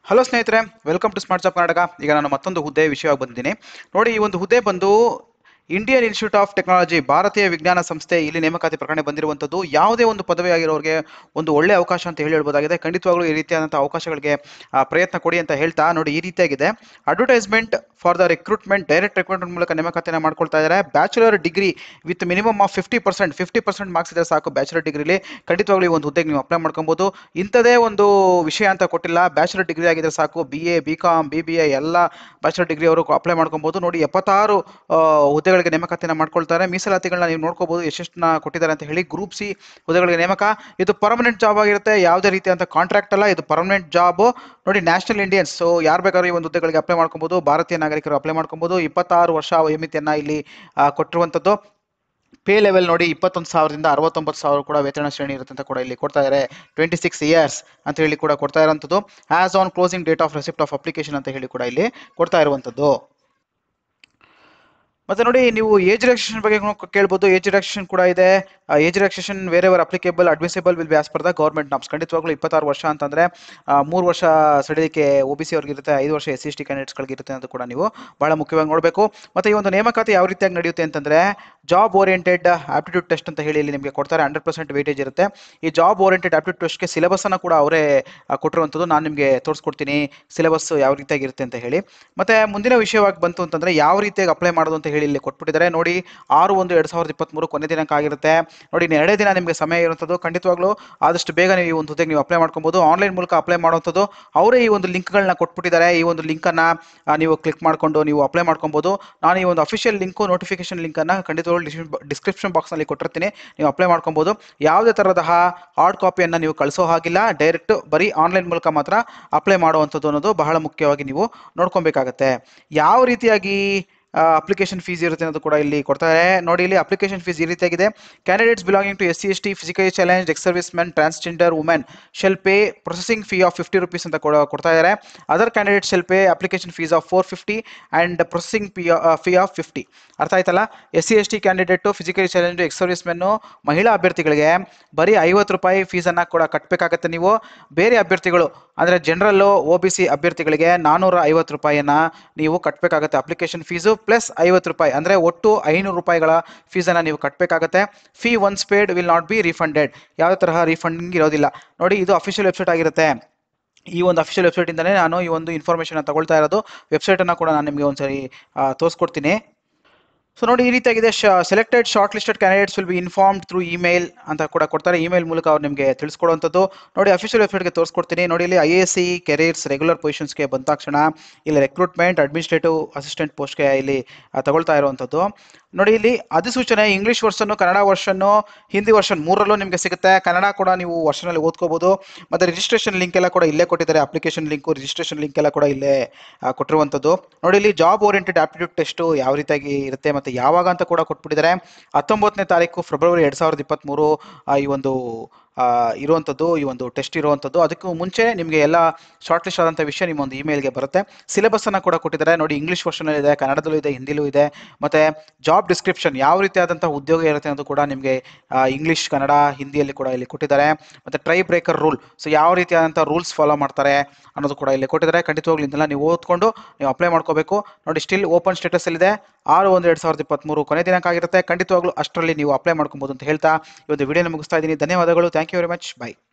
hello ಸ್ನೇಹಿತರೆ welcome to smart job Karnataka ಈಗ ನಾನು ಮತ್ತೊಂದು ಹುದ್ದೆ ವಿಷಯವಾಗಿ ಬಂದಿದ್ದೀನಿ ನೋಡಿ ಈ ಒಂದು ಹುದ್ದೆ ಬಂದು ಇಂಡಿಯನ್ ಇನ್ಸ್ಟಿಟ್ಯೂಟ್ ಆಫ್ ಟೆಕ್ನಾಲಜಿ ಭಾರತೀಯ ವಿಜ್ಞಾನ ಸಂಸ್ಥೆ ಇಲ್ಲಿ ನೇಮಕಾತಿ ಪ್ರಕರಣ ಬಂದಿರುವಂಥದ್ದು ಯಾವುದೇ ಒಂದು ಪದವಿ ಆಗಿರೋರಿಗೆ ಒಂದು ಒಳ್ಳೆ ಅವಕಾಶ ಅಂತ ಹೇಳಿ ಹೇಳ್ಬೋದಾಗಿದೆ ಖಂಡಿತವಾಗ್ಲೂ ಈ ರೀತಿಯಾದಂಥ ಅವಕಾಶಗಳಿಗೆ ಆ, ಪ್ರಯತ್ನ ಕೊಡಿ ಅಂತ ಹೇಳ್ತಾ ನೋಡಿ ಈ ರೀತಿಯಾಗಿದೆ advertisement for the recruitment direct recruitment ಮೂಲಕ ನೇಮಕಾತಿನ ಮಾಡ್ಕೊಳ್ತಾ ಇದ್ದಾರೆ bachelor degree with minimum of fifty percent fifty percent marks ಇದ್ರೆ ಸಾಕು ಬ್ಯಾಚುಲರ್ ಡಿಗ್ರಿಲಿ ಖಂಡಿತವಾಗ್ಲೂ ಈ ಒಂದು ಹುದ್ದೆಗೆ ನೀವು ಅಪ್ಲೈ ಮಾಡ್ಕೊಬೋದು ಇಂಥದೇ ಒಂದು ವಿಷಯ ಅಂತ ಕೊಟ್ಟಿಲ್ಲ ಬ್ಯಾಚುಲರ್ ಡಿಗ್ರಿ ಆಗಿದ್ರೆ ಸಾಕು B A B com B B A ಎಲ್ಲ ಬ್ಯಾಚುಲರ್ ಡಿಗ್ರಿ ಅವರು ಅಪ್ಲೈ ಮಾಡ್ಕೊಬೋದು ನೋಡಿ ಎಪ್ಪತ್ತಾರು ಆ, ಹುದ್ದೆಗಳಿಗೆ ನೇಮಕಾತಿನ ಮಾಡ್ಕೊಳ್ತಾರೆ ಮೀಸಲಾತಿಗಳನ್ನ ನೀವು ನೋಡ್ಕೋಬಹುದು ಎಷ್ಟೆಷ್ಟನ್ನ ಕೊಟ್ಟಿದ್ದಾರೆ ಅಂತ ಹೇಳಿ ಗ್ರೂಪ್ ಸಿ ಹುದ್ದೆಗಳಿಗೆ ನೇಮಕ ಇದು ಪರ್ಮನೆಂಟ್ ಜಾಬ್ ಆಗಿರುತ್ತೆ ಯಾವುದೇ ರೀತಿಯಂತ ಕಾಂಟ್ರಾಕ್ಟ್ ಅಲ್ಲ ಇದು ಪರ್ಮನೆಂಟ್ ಜಾಬ್ ನೋಡಿ ನ್ಯಾಷನಲ್ ಇಂಡಿಯನ್ಸ್ ಸೊ ಯಾರು ಬೇಕಾದ್ರೂ ಈ ಒಂದು ಹುದ್ದೆಗಳಿಗೆ ಅಪ್ಲೈ ಮಾಡ್ಕೊಬೋದು ಭಾರತೀಯ ನಾಗರಿಕರು ಅಪ್ಲೈ ಮಾಡ್ಕೊಬೋದು ಇಪ್ಪತ್ತಾರು ವರ್ಷ ವಯೋಮಿತಿಯನ್ನ ಇಲ್ಲಿ ಆ, ಕೊಟ್ಟಿರುವಂಥದ್ದು ಪೇ ಲೆವೆಲ್ ನೋಡಿ ಇಪ್ಪತ್ತೊಂದು ಸಾವಿರದಿಂದ ಅರವತ್ತೊಂಬತ್ತು ಸಾವಿರ ಕೂಡ ವೇತನ ಶ್ರೇಣಿ ಇರುತ್ತೆ ಅಂತ ಕೂಡ ಇಲ್ಲಿ ಕೊಡ್ತಾ ಇದ್ದಾರೆ ಟ್ವೆಂಟಿ ಸಿಕ್ಸ್ ಇಯರ್ಸ್ ಅಂತ ಹೇಳಿ ಕೂಡ ಕೊಡ್ತಾ ಇರುವಂಥದ್ದು as on closing date of receipt of application ಅಂತ ಹೇಳಿ ಕೂಡ ಇಲ್ಲಿ ಕೊಡ್ತಾ ಇರುವಂಥದ್ದು ಮತ್ತೆ ನೋಡಿ ನೀವು ಏಜ್ ರಿಲಾಕ್ಸೇಷನ್ ಬಗ್ಗೆ ಕೂಡ ಕೇಳ್ಬೋದು ಏಜ್ ರಿಲಾಕ್ಸೇಷನ್ ಕೂಡ ಇದೆ age relaxation wherever applicable admissible will be as per the government norms ಖಂಡಿತವಾಗ್ಲೂ ಇಪ್ಪತ್ತಾರು ವರ್ಷ ಅಂತಂದ್ರೆ ಆ, ಮೂರು ವರ್ಷ ಸಡಿಲಿಕ್ಕೆ ಒ ಬಿ ಸಿ ಅವ್ರಿಗೆ ಇರುತ್ತೆ ಐದು ವರ್ಷ ಎಸ್ ಸಿ ಎಸ್ ಟಿ ಕ್ಯಾಂಡಿಡೇಟ್ಸ್ಗಳಿಗೆ ಇರುತ್ತೆ ಅಂತ ಕೂಡ ನೀವು ಬಹಳ ಮುಖ್ಯವಾಗಿ ನೋಡಬೇಕು ಮತ್ತೆ ಈ ಒಂದು ನೇಮಕಾತಿ ಯಾವ ರೀತಿಯಾಗಿ ನಡೆಯುತ್ತೆ ಅಂತಂದ್ರೆ ಜಾಬ್ ಓರಿಯೆಂಟೆಡ್ ಆಪ್ಟಿಟ್ಯೂಡ್ ಟೆಸ್ಟ್ ಅಂತ ಹೇಳಿ ಇಲ್ಲಿ ನಿಮಗೆ ಕೊಡ್ತಾರೆ ಹಂಡ್ರೆಡ್ ಪರ್ಸೆಂಟ್ ವೇಟೇಜ್ ಇರುತ್ತೆ ಈ ಜಾಬ್ ಓರಿಯೆಂಟೆಡ್ ಆಪ್ಟಿಟ್ಯೂಡ್ ಟೆಸ್ಟ್ಗೆ ಸಿಲೆಬಸ್ ಅನ್ನು ಕೂಡ ಅವರೇ ಆ, ಕೊಟ್ಟಿರುವಂಥದ್ದು ನಾನು ನಿಮಗೆ ತೋರಿಸ್ಕೊಡ್ತೀನಿ ಸಿಲೆಬಸ್ ಯಾವ ರೀತಿಯಾಗಿ ಇರುತ್ತೆ ಅಂತ ಹೇಳಿ ಮತ್ತೆ ಮುಂದಿನ ವಿಷಯವಾಗಿ ಬಂತು ಅಂತಂದ್ರೆ ಯಾವ ರೀತಿಯಾಗಿ ಅಪ್ಲೈ ಮಾಡೋದು ಅಂತ ಹೇಳಿ ಇಲ್ಲಿ ಕೊಟ್ಬಿಟ್ಟಿದ್ದಾರೆ ನೋಡಿ ಆರು ಒಂದು ಎರಡ್ ಸಾವಿರದ ಇಪ್ಪತ್ಮೂರು ಕೊನೆ ದಿನಾಂಕ ಆಗಿರುತ್ತೆ ನೋಡಿ ಇನ್ನು ಎರಡೇ ದಿನ ನಿಮಗೆ ಸಮಯ ಇರುವಂಥದ್ದು ಖಂಡಿತವಾಗ್ಲೂ ಆದಷ್ಟು ಬೇಗ ನೀವು ಈ ಒಂದು ಹುದ್ದೆಗೆ ನೀವು ಅಪ್ಲೈ ಮಾಡ್ಕೊಬೋದು ಆನ್ಲೈನ್ ಮೂಲಕ ಅಪ್ಲೈ ಮಾಡುವಂಥದ್ದು ಅವರೇ ಈ ಒಂದು ಲಿಂಕ್ಗಳನ್ನ ಕೊಟ್ಬಿಟ್ಟಿದ್ದಾರೆ ಈ ಒಂದು ಲಿಂಕನ್ನು ನೀವು ಕ್ಲಿಕ್ ಮಾಡಿಕೊಂಡು ನೀವು ಅಪ್ಲೈ ಮಾಡ್ಕೊಬೋದು ನಾನು ಈ ಒಂದು ಅಫಿಷಿಯಲ್ ಲಿಂಕು ನೋಟಿಫಿಕೇಶನ್ ಲಿಂಕನ್ನು ಖಂಡಿತವಾಗ್ಲೂ ಡಿಸ್ಕ್ರಿಪ್ಷನ್ ಬಾಕ್ಸ್ನಲ್ಲಿ ಕೊಟ್ಟಿರ್ತೀನಿ ನೀವು ಅಪ್ಲೈ ಮಾಡ್ಕೊಬೋದು ಯಾವುದೇ ಥರದ ಹಾರ್ಡ್ ಕಾಪಿಯನ್ನು ನೀವು ಕಳಿಸೋ ಹಾಗಿಲ್ಲ ಡೈರೆಕ್ಟ್ ಬರೀ ಆನ್ಲೈನ್ ಮೂಲಕ ಮಾತ್ರ ಅಪ್ಲೈ ಮಾಡುವಂಥದ್ದು ಅನ್ನೋದು ಬಹಳ ಮುಖ್ಯವಾಗಿ ನೀವು ನೋಡ್ಕೊಬೇಕಾಗತ್ತೆ ಯಾವ ರೀತಿಯಾಗಿ ಅಪ್ಲಿಕೇಶನ್ ಫೀಸ್ ಇರುತ್ತೆ ಅನ್ನೋದು ಕೂಡ ಇಲ್ಲಿ ಕೊಡ್ತಾರೆ ನೋಡಿ ಇಲ್ಲಿ ಅಪ್ಲಿಕೇಶನ್ ಫೀಸ್ ಈ ರೀತಿಯಾಗಿದೆ candidates belonging to S C S T physically challenge ex service men transgender women shall pay processing fee of fifty rupees ಅಂತ ಕೊಡ ಕೊಡ್ತಾ ಇದ್ದಾರೆ other candidate shall pay application fees of four fifty and processing fee fee of fifty ಅರ್ಥ ಆಯ್ತಲ್ಲ S C S T candidate physically challenge ex service men ಮಹಿಳಾ ಅಭ್ಯರ್ಥಿಗಳಿಗೆ ಬರೀ ಐವತ್ತು ರೂಪಾಯಿ ಫೀಸನ್ನು ಕೂಡ ಕಟ್ಟಬೇಕಾಗತ್ತೆ ನೀವು ಬೇರೆ ಅಭ್ಯರ್ಥಿಗಳು ಅಂದರೆ ಜನರಲ್ಲು ಒ ಬಿ ಸಿ ಅಭ್ಯರ್ಥಿಗಳಿಗೆ ನಾನ್ನೂರ ಐವತ್ತು ರೂಪಾಯಿಯನ್ನು ನೀವು ಕಟ್ಟಬೇಕಾಗತ್ತೆ ಅಪ್ಲಿಕೇಶನ್ ಫೀಸು ಪ್ಲಸ್ ಐವತ್ತು ರೂಪಾಯಿ ಅಂದರೆ ಒಟ್ಟು ಐನೂರು ರೂಪಾಯಿಗಳ ಫೀಸನ್ನು ನೀವು ಕಟ್ಟಬೇಕಾಗತ್ತೆ fee once paid will not be refunded ಯಾವುದೇ ತರಹ ರೀಫಂಡಿಂಗ್ ಇರೋದಿಲ್ಲ ನೋಡಿ ಇದು ಅಫಿಷಿಯಲ್ ವೆಬ್ಸೈಟ್ ಆಗಿರುತ್ತೆ ಈ ಒಂದು ಅಫಿಷಿಯಲ್ ವೆಬ್ಸೈಟಿಂದಲೇ ನಾನು ಈ ಒಂದು ಇನ್ಫಾರ್ಮೇಷನ್ ತಗೊಳ್ತಾ ಇರೋದು ವೆಬ್ಸೈಟನ್ನು ಕೂಡ ನಾನು ನಿಮಗೆ ಒಂದ್ಸರಿ ಆ, ತೋರಿಸ್ಕೊಡ್ತೀನಿ ಸೊ ನೋಡಿ ಈ ರೀತಿಯಾಗಿದೆ selected shortlisted candidates will be informed through email ಅಂತ ಕೂಡ ಕೊಡ್ತಾರೆ ಇಮೇಲ್ ಮೂಲಕ ಅವ್ರು ನಿಮಗೆ ತಿಳಿಸ್ಕೊಡುವಂಥದ್ದು ನೋಡಿ ಅಫಿಷಿಯಲ್ ವೆಬ್ಸೈಟ್ಗೆ ತೋರಿಸ್ಕೊಡ್ತೀನಿ ನೋಡಿ ಇಲ್ಲಿ I A S C careers regular ಪೊಸಿಷನ್ಸ್ಗೆ ಬಂದ ತಕ್ಷಣ ಇಲ್ಲಿ ರೆಕ್ರೂಟ್ಮೆಂಟ್ ಅಡ್ಮಿನಿಸ್ಟ್ರೇಟಿವ್ ಅಸಿಸ್ಟೆಂಟ್ ಪೋಸ್ಟ್ಗೆ ಇಲ್ಲಿ ಆ, ತಗೊಳ್ತಾ ಇರುವಂಥದ್ದು ನೋಡಿ ಇಲ್ಲಿ ಅಧಿಸೂಚನೆ ಇಂಗ್ಲೀಷ್ ವರ್ಷನ್ನು ಕನ್ನಡ ವರ್ಷನ್ನು ಹಿಂದಿ ವರ್ಷನ್ ಮೂರರಲ್ಲೂ ನಿಮಗೆ ಸಿಗುತ್ತೆ ಕನ್ನಡ ಕೂಡ ನೀವು ವರ್ಷನಲ್ಲಿ ಓದ್ಕೋಬೋದು ಮತ್ತು ರಿಜಿಸ್ಟ್ರೇಷನ್ ಲಿಂಕ್ ಎಲ್ಲ ಕೂಡ ಇಲ್ಲೇ ಕೊಟ್ಟಿದ್ದಾರೆ ಅಪ್ಲಿಕೇಶನ್ ಲಿಂಕು ರಿಜಿಸ್ಟ್ರೇಷನ್ ಲಿಂಕ್ ಎಲ್ಲ ಕೂಡ ಇಲ್ಲೇ ಆ, ಕೊಟ್ಟಿರುವಂಥದ್ದು ನೋಡಿ ಇಲ್ಲಿ ಜಾಬ್ ಓರಿಯೆಂಟೆಡ್ ಆಪ್ಟಿಟ್ಯೂಡ್ ಟೆಸ್ಟು ಯಾವ ರೀತಿಯಾಗಿ ಇರುತ್ತೆ ಮತ್ತು ಯಾವಾಗ ಅಂತ ಕೂಡ ಕೊಟ್ಬಿಟ್ಟಿದ್ದಾರೆ ಹತ್ತೊಂಬತ್ತನೇ ತಾರೀಕು ಫೆಬ್ರವರಿ ಎರಡು ಸಾವಿರದ ಇಪ್ಪತ್ತ್ಮೂರು ಆ, ಈ ಒಂದು ಆ, ಇರುವಂಥದ್ದು ಈ ಒಂದು ಟೆಸ್ಟ್ ಇರುವಂಥದ್ದು ಅದಕ್ಕೂ ಮುಂಚೆ ನಿಮಗೆ ಎಲ್ಲ ಶಾರ್ಟ್ ಲಿಸ್ಟ್ ಆದಂಥ ವಿಷಯ ನಿಮ್ಮ ಒಂದು ಇಮೇಲ್ಗೆ ಬರುತ್ತೆ ಸಿಲೆಬಸ್ಸನ್ನು ಕೂಡ ಕೊಟ್ಟಿದ್ದಾರೆ ನೋಡಿ ಇಂಗ್ಲೀಷ್ ವರ್ಷನಲ್ಲಿ ಇದೆ ಕನ್ನಡದಲ್ಲೂ ಇದೆ ಹಿಂದಿಲೂ ಇದೆ ಮತ್ತು ಜಾಬ್ ಡಿಸ್ಕ್ರಿಪ್ಷನ್ ಯಾವ ರೀತಿಯಾದಂಥ ಉದ್ಯೋಗ ಇರುತ್ತೆ ಅನ್ನೋದು ಕೂಡ ನಿಮಗೆ ಇಂಗ್ಲೀಷ್ ಕನ್ನಡ ಹಿಂದಿಯಲ್ಲಿ ಕೂಡ ಇಲ್ಲಿ ಕೊಟ್ಟಿದ್ದಾರೆ ಮತ್ತು ಟ್ರೈ ಬ್ರೇಕರ್ ರೂಲ್ ಸೊ ಯಾವ ರೀತಿಯಾದಂಥ ರೂಲ್ಸ್ ಫಾಲೋ ಮಾಡ್ತಾರೆ ಅನ್ನೋದು ಕೂಡ ಇಲ್ಲಿ ಕೊಟ್ಟಿದ್ದಾರೆ ಖಂಡಿತವಾಗ್ಲೂ ಇದನ್ನೆಲ್ಲ ನೀವು ಓದ್ಕೊಂಡು ನೀವು ಅಪ್ಲೈ ಮಾಡ್ಕೋಬೇಕು ನೋಡಿ ಸ್ಟಿಲ್ ಓಪನ್ ಸ್ಟೇಟಸಲ್ಲಿದೆ ಆರು ಒಂದು ಎರಡು ಸಾವಿರದ ಇಪ್ಪತ್ತ್ಮೂರು ಕೊನೆ ದಿನಾಂಕ ಆಗಿರುತ್ತೆ ಖಂಡಿತವಾಗ್ಲೂ ಅಷ್ಟರಲ್ಲಿ ನೀವು ಅಪ್ಲೈ ಮಾಡ್ಕೊಬೋದು ಅಂತ ಹೇಳ್ತಾ ಈ ಒಂದು ವಿಡಿಯೋನ ಮುಗಿಸ್ತಾ ಇದ್ದೀನಿ ಧನ್ಯವಾದಗಳು thank you very much by